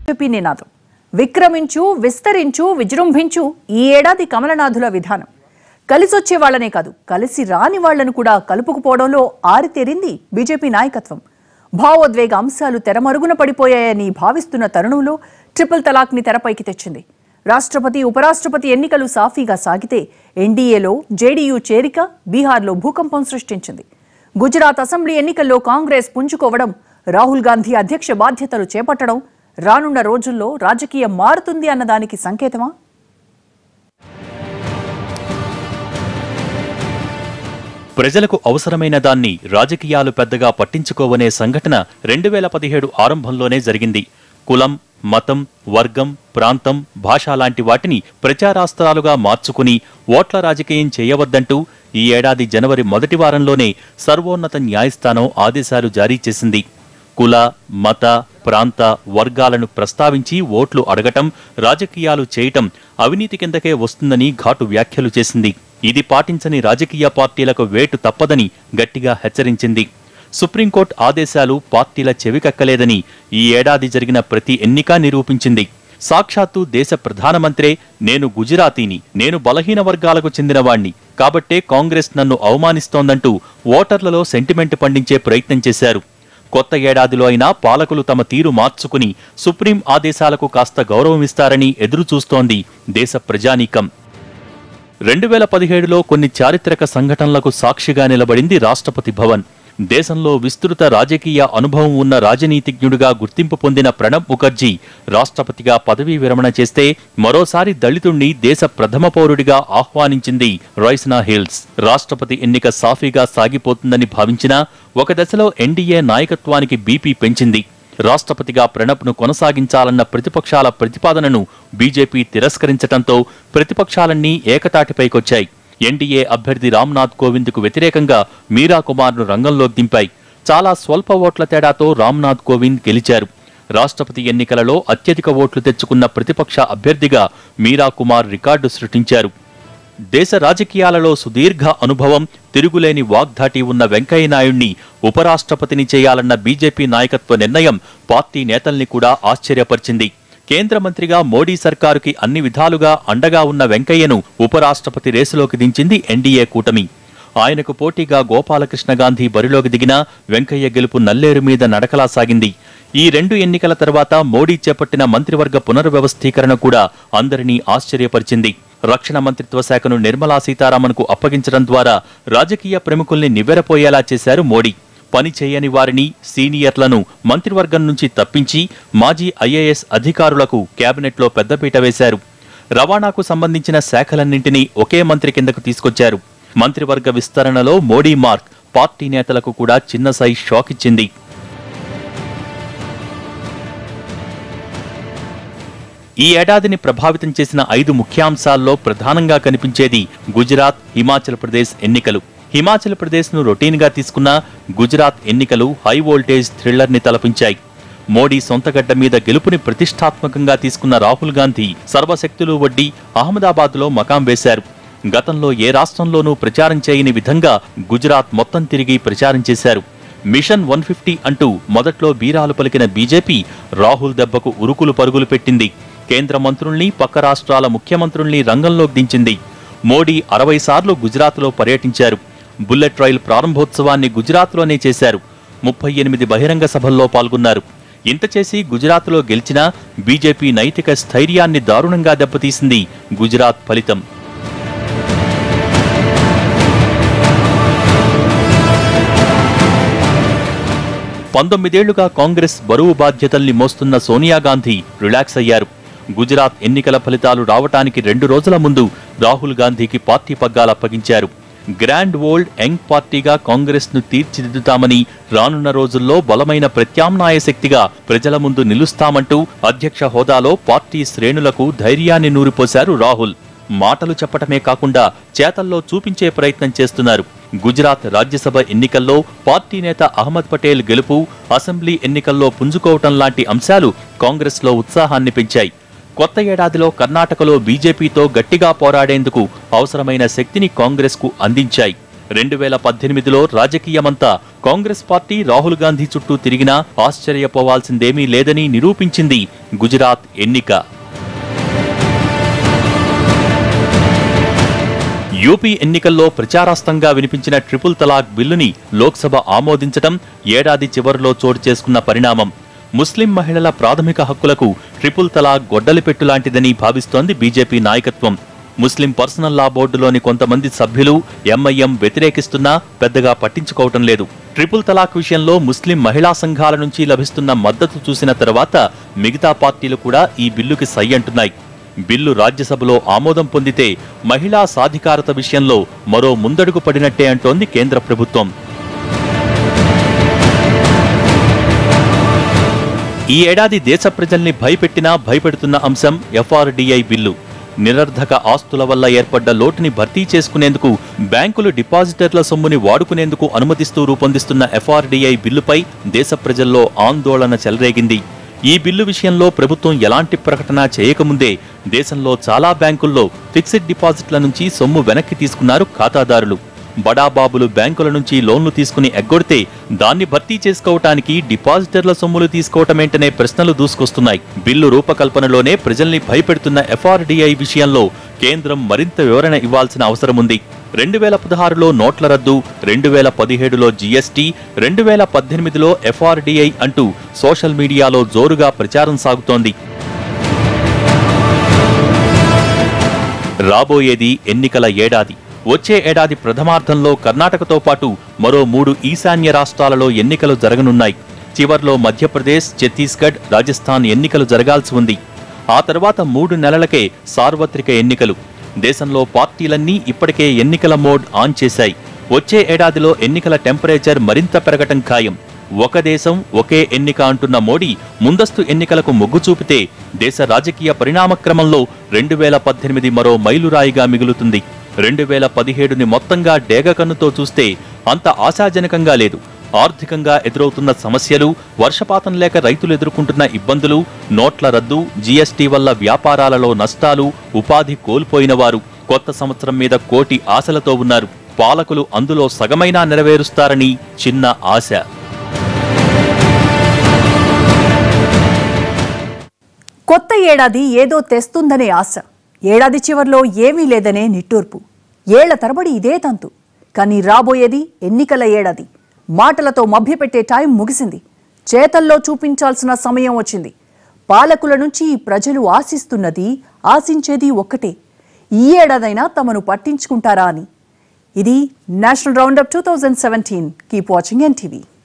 BJP నినాదం విక్రమించు విస్తరించు విజృంభించు ఈ ఏడాది కమలనాథుల విధానం కలిసొచ్చే వాళ్ళనే కాదు కలిసి రాని వాళ్లను కూడా కలుపుకుపోవడంలో ఆరితేరింది బీజేపీ నాయకత్వం భావోద్వేగ అంశాలు తెరమరుగున పడిపోయాయని భావిస్తున్న తరుణంలో ట్రిపుల్ తలాక్ని తెరపైకి తెచ్చింది రాష్ట్రపతి ఉపరాష్ట్రపతి ఎన్నికలు సాఫీగా సాగితే ఎన్డీఏలో జేడీయూ చేరిక బీహార్లో భూకంపం సృష్టించింది గుజరాత్ అసెంబ్లీ ఎన్నికల్లో కాంగ్రెస్ పుంజుకోవడం రాహుల్ గాంధీ అధ్యక్ష బాధ్యతలు చేపట్టడం రానున్న రోజుల్లో రాజకీయం మారుతుంది అన్నదానికి సంకేతమా ప్రజలకు అవసరమైన దాన్ని రాజకీయాలు పెద్దగా పట్టించుకోవనే సంఘటన రెండు వేల పదిహేడు ఆరంభంలోనే జరిగింది కులం మతం వర్గం ప్రాంతం భాష లాంటి వాటిని ప్రచారాస్త్రాలుగా మార్చుకుని ఓట్ల రాజకీయం చేయవద్దంటూ ఈ ఏడాది జనవరి మొదటి వారంలోనే సర్వోన్నత న్యాయస్థానం ఆదేశాలు జారీ చేసింది కుల మత ప్రాంత వర్గాలను ప్రస్తావించి ఓట్లు అడగటం రాజకీయాలు చేయటం అవినీతి కిందకే వస్తుందని ఘాటు వ్యాఖ్యలు చేసింది ఇది పాటించని రాజకీయ పార్టీలకు వేటు తప్పదని గట్టిగా హెచ్చరించింది సుప్రీంకోర్టు ఆదేశాలు పార్టీల చెవికక్కలేదని ఈ ఏడాది జరిగిన ప్రతి ఎన్నిక నిరూపించింది సాక్షాత్తు దేశ ప్రధానమంత్రే నేను గుజరాతీని నేను బలహీన వర్గాలకు చెందినవాణ్ణి కాబట్టే కాంగ్రెస్ నన్ను అవమానిస్తోందంటూ ఓటర్లలో సెంటిమెంట్ పండించే ప్రయత్నం చేశారు కొత్త ఏడాదిలో అయినా పాలకులు తమ తీరు మార్చుకుని సుప్రీం ఆదేశాలకు కాస్త గౌరవమిస్తారని ఎదురుచూస్తోంది దేశ ప్రజానీకం రెండు వేల పదిహేడులో కొన్ని చారిత్రక సంఘటనలకు సాక్షిగా నిలబడింది రాష్ట్రపతి భవన్ దేశంలో విస్తృత రాజకీయ అనుభవం ఉన్న రాజనీతిజ్ఞుడిగా గుర్తింపు పొందిన ప్రణబ్ ముఖర్జీ రాష్ట్రపతిగా పదవీ విరమణ చేస్తే మరోసారి దళితుణ్ణి దేశ ప్రథమ పౌరుడిగా ఆహ్వానించింది రైస్నా హిల్స్ రాష్ట్రపతి ఎన్నిక సాఫీగా సాగిపోతుందని భావించినా ఒక దశలో ఎన్డీఏ నాయకత్వానికి బీపీ పెంచింది రాష్ట్రపతిగా ప్రణబ్ను కొనసాగించాలన్న ప్రతిపక్షాల ప్రతిపాదనను బీజేపీ తిరస్కరించటంతో ప్రతిపక్షాలన్నీ ఏకతాటిపైకొచ్చాయి ఎన్డీఏ అభ్యర్థి రామ్నాథ్ కోవింద్కు వ్యతిరేకంగా మీరా కుమార్ను రంగంలోకి దింపాయి చాలా స్వల్ప ఓట్ల తేడాతో రామ్నాథ్ కోవింద్ గెలిచారు రాష్ట్రపతి ఎన్నికలలో అత్యధిక ఓట్లు తెచ్చుకున్న ప్రతిపక్ష అభ్యర్థిగా మీరా కుమార్ రికార్డు సృష్టించారు దేశ రాజకీయాలలో సుదీర్ఘ అనుభవం తిరుగులేని వాగ్దాటి ఉన్న వెంకయ్యనాయుణ్ణి ఉపరాష్ట్రపతిని చేయాలన్న బీజేపీ నాయకత్వ నిర్ణయం పార్టీ నేతల్ని కూడా ఆశ్చర్యపరిచింది కేంద్ర మంత్రిగా మోడీ సర్కారుకి అన్ని విధాలుగా అండగా ఉన్న వెంకయ్యను ఉపరాష్ట్రపతి రేసులోకి దించింది ఎన్డీఏ కూటమి ఆయనకు పోటీగా గోపాలకృష్ణ గాంధీ బరిలోకి దిగినా వెంకయ్య గెలుపు నల్లేరు మీద నడకలా సాగింది ఈ రెండు ఎన్నికల తర్వాత మోడీ చేపట్టిన మంత్రివర్గ పునర్వ్యవస్థీకరణ కూడా అందరినీ ఆశ్చర్యపరిచింది రక్షణ మంత్రిత్వ శాఖను నిర్మలా సీతారామన్కు అప్పగించడం ద్వారా రాజకీయ ప్రముఖుల్ని నివ్వెరపోయేలా చేశారు మోడీ పని చేయని వారిని సీనియర్లను మంత్రివర్గం నుంచి తప్పించి మాజీ ఐఏఎస్ అధికారులకు కేబినెట్లో పెద్దపీట వేశారు రవాణాకు సంబంధించిన శాఖలన్నింటినీ ఒకే మంత్రి కిందకు తీసుకొచ్చారు మంత్రివర్గ విస్తరణలో మోడీ మార్క్ పార్టీ నేతలకు కూడా చిన్న సైజ్ షాక్ ఇచ్చింది ఈ ఏడాదిని ప్రభావితం చేసిన ఐదు ముఖ్యాంశాల్లో ప్రధానంగా కనిపించేది గుజరాత్ హిమాచల్ ప్రదేశ్ ఎన్నికలు హిమాచల్ ప్రదేశ్ను రొటీన్గా తీసుకున్న గుజరాత్ ఎన్నికలు హై వోల్టేజ్ థ్రిల్లర్ని తలపించాయి మోడీ సొంతగడ్డ మీద గెలుపుని ప్రతిష్టాత్మకంగా తీసుకున్న రాహుల్ గాంధీ సర్వశక్తులు వడ్డీ అహ్మదాబాద్లో మకాం వేశారు గతంలో ఏ రాష్ట్రంలోనూ ప్రచారం చేయని విధంగా గుజరాత్ మొత్తం తిరిగి ప్రచారం చేశారు మిషన్ వన్ ఫిఫ్టీ అంటూ మొదట్లో బీరాలు పలికిన బీజేపీ రాహుల్ దెబ్బకు ఉరుకులు పరుగులు పెట్టింది కేంద్ర మంత్రుల్ని పక్క రాష్ట్రాల ముఖ్యమంత్రుల్ని రంగంలోకి దించింది మోడీ అరవై సార్లు గుజరాత్లో పర్యటించారు బుల్లెట్ రైల్ ప్రారంభోత్సవాన్ని గుజరాత్లోనే చేశారు ముప్పై ఎనిమిది బహిరంగ సభల్లో పాల్గొన్నారు ఇంత చేసి గుజరాత్లో గెలిచినా బీజేపీ నైతిక స్థైర్యాన్ని దారుణంగా దెబ్బతీసింది గుజరాత్ ఫలితం పంతొమ్మిదేళ్లుగా కాంగ్రెస్ బరువు బాధ్యతల్ని మోస్తున్న సోనియా గాంధీ రిలాక్స్ అయ్యారు గుజరాత్ ఎన్నికల ఫలితాలు రావటానికి రెండు రోజుల ముందు రాహుల్ గాంధీకి పార్టీ పగ్గాలు అప్పగించారు గ్రాండ్ ఓల్డ్ యంగ్ పార్టీగా కాంగ్రెస్ ను తీర్చిదిద్దుతామని రానున్న రోజుల్లో బలమైన ప్రత్యామ్నాయ శక్తిగా ప్రజల ముందు నిలుస్తామంటూ అధ్యక్ష హోదాలో పార్టీ శ్రేణులకు ధైర్యాన్ని నూరిపోశారు రాహుల్ మాటలు చెప్పటమే కాకుండా చేతల్లో చూపించే ప్రయత్నం చేస్తున్నారు గుజరాత్ రాజ్యసభ ఎన్నికల్లో పార్టీ నేత అహ్మద్ పటేల్ గెలుపు అసెంబ్లీ ఎన్నికల్లో పుంజుకోవటం లాంటి అంశాలు కాంగ్రెస్లో ఉత్సాహాన్ని పెంచాయి కొత్త ఏడాదిలో కర్ణాటకలో బీజేపీతో గట్టిగా పోరాడేందుకు అవసరమైన శక్తిని కాంగ్రెస్కు అందించాయి రెండు వేల పద్దెనిమిదిలో రాజకీయమంతా కాంగ్రెస్ పార్టీ రాహుల్ గాంధీ చుట్టూ తిరిగినా ఆశ్చర్యపోవాల్సిందేమీ లేదని నిరూపించింది గుజరాత్ ఎన్నిక యూపీ ఎన్నికల్లో ప్రచారాస్తంగా వినిపించిన ట్రిపుల్ తలాక్ బిల్లుని లోక్సభ ఆమోదించడం ఏడాది చివరిలో చోటు చేసుకున్న పరిణామం ముస్లిం మహిళల ప్రాథమిక హక్కులకు ట్రిపుల్ తలాక్ గొడ్డలిపెట్టు లాంటిదని భావిస్తోంది బీజేపీ నాయకత్వం ముస్లిం పర్సనల్ లా బోర్డులోని కొంతమంది సభ్యులు ఎంఐఎం వ్యతిరేకిస్తున్నా పెద్దగా పట్టించుకోవటం లేదు ట్రిపుల్ తలాక్ విషయంలో ముస్లిం మహిళా సంఘాల నుంచి లభిస్తున్న మద్దతు చూసిన తర్వాత మిగతా పార్టీలు కూడా ఈ బిల్లుకి సై అంటున్నాయి బిల్లు రాజ్యసభలో ఆమోదం పొందితే మహిళా సాధికారత విషయంలో మరో ముందడుగు పడినట్టే అంటోంది కేంద్ర ప్రభుత్వం ఈ ఏడాది దేశ ప్రజల్ని భయపెట్టినా భయపెడుతున్న అంశం ఎఫ్ఆర్డీఐ బిల్లు నిరర్ధక ఆస్తుల వల్ల ఏర్పడ్డ లోటుని భర్తీ చేసుకునేందుకు బ్యాంకులు డిపాజిటర్ల సొమ్ముని వాడుకునేందుకు అనుమతిస్తూ రూపొందిస్తున్న ఎఫ్ఆర్డీఐ బిల్లుపై దేశ ప్రజల్లో ఆందోళన చెలరేగింది ఈ బిల్లు విషయంలో ప్రభుత్వం ఎలాంటి ప్రకటన చేయకముందే దేశంలో చాలా బ్యాంకుల్లో ఫిక్స్డ్ డిపాజిట్ల నుంచి సొమ్ము వెనక్కి తీసుకున్నారు ఖాతాదారులు బడాబాబులు బ్యాంకుల నుంచి లోన్లు తీసుకుని ఎగ్గొడితే దాన్ని భర్తీ చేసుకోవటానికి డిపాజిటర్ల సొమ్ములు తీసుకోవటమేంటనే ప్రశ్నలు దూసుకొస్తున్నాయి బిల్లు రూపకల్పనలోనే ప్రజల్ని భయపెడుతున్న ఎఫ్ఆర్డీఐ విషయంలో కేంద్రం మరింత వివరణ ఇవ్వాల్సిన అవసరముంది రెండు వేల పదహారులో నోట్ల రద్దు రెండు వేల పదిహేడులో జీఎస్టీ రెండు వేల పద్దెనిమిదిలో ఎఫ్ఆర్డీఐ అంటూ సోషల్ మీడియాలో జోరుగా ప్రచారం సాగుతోంది రాబోయేది ఎన్నికల ఏడాది వచ్చే ఏడాది ప్రథమార్థంలో కర్ణాటకతో పాటు మరో మూడు ఈశాన్య రాష్ట్రాలలో ఎన్నికలు జరగనున్నాయి చివర్లో మధ్యప్రదేశ్ ఛత్తీస్గఢ్ రాజస్థాన్ ఎన్నికలు జరగాల్సి ఉంది ఆ తర్వాత మూడు నెలలకే సార్వత్రిక ఎన్నికలు దేశంలో పార్టీలన్నీ ఇప్పటికే ఎన్నికల మోడ్ ఆన్ చేశాయి వచ్చే ఏడాదిలో ఎన్నికల టెంపరేచర్ మరింత పెరగటం ఖాయం ఒక దేశం ఒకే ఎన్నిక అంటున్న మోడీ ముందస్తు ఎన్నికలకు మొగ్గు చూపితే దేశ రాజకీయ పరిణామక్రమంలో రెండు వేల పద్దెనిమిది మరో మైలురాయిగా మిగులుతుంది రెండు వేల పదిహేడుని మొత్తంగా డేగ కన్నుతో చూస్తే అంత ఆశాజనకంగా లేదు ఆర్థికంగా ఎదురవుతున్న సమస్యలు వర్షపాతం లేక రైతులు ఎదుర్కొంటున్న ఇబ్బందులు నోట్ల రద్దు జీఎస్టీ వల్ల వ్యాపారాలలో నష్టాలు ఉపాధి కోల్పోయిన వారు కొత్త సంవత్సరం మీద కోటి ఆశలతో ఉన్నారు పాలకులు అందులో సగమైనా నెరవేరుస్తారని చిన్న ఆశ కొత్త ఏడాది ఏదో తెస్తుందనే ఆశ ఏడాది చివర్లో ఏమీ లేదనే నిట్టూర్పు ఏళ్ల తరబడి ఇదే తంతు కానీ రాబోయేది ఎన్నికల ఏడాది మాటలతో మభ్యపెట్టే టైం ముగిసింది చేతల్లో చూపించాల్సిన సమయం వచ్చింది పాలకుల నుంచి ప్రజలు ఆశిస్తున్నది ఆశించేది ఒక్కటే ఈ ఏడాదైనా తమను పట్టించుకుంటారా అని ఇది national roundup two thousand seventeen keep watching NTV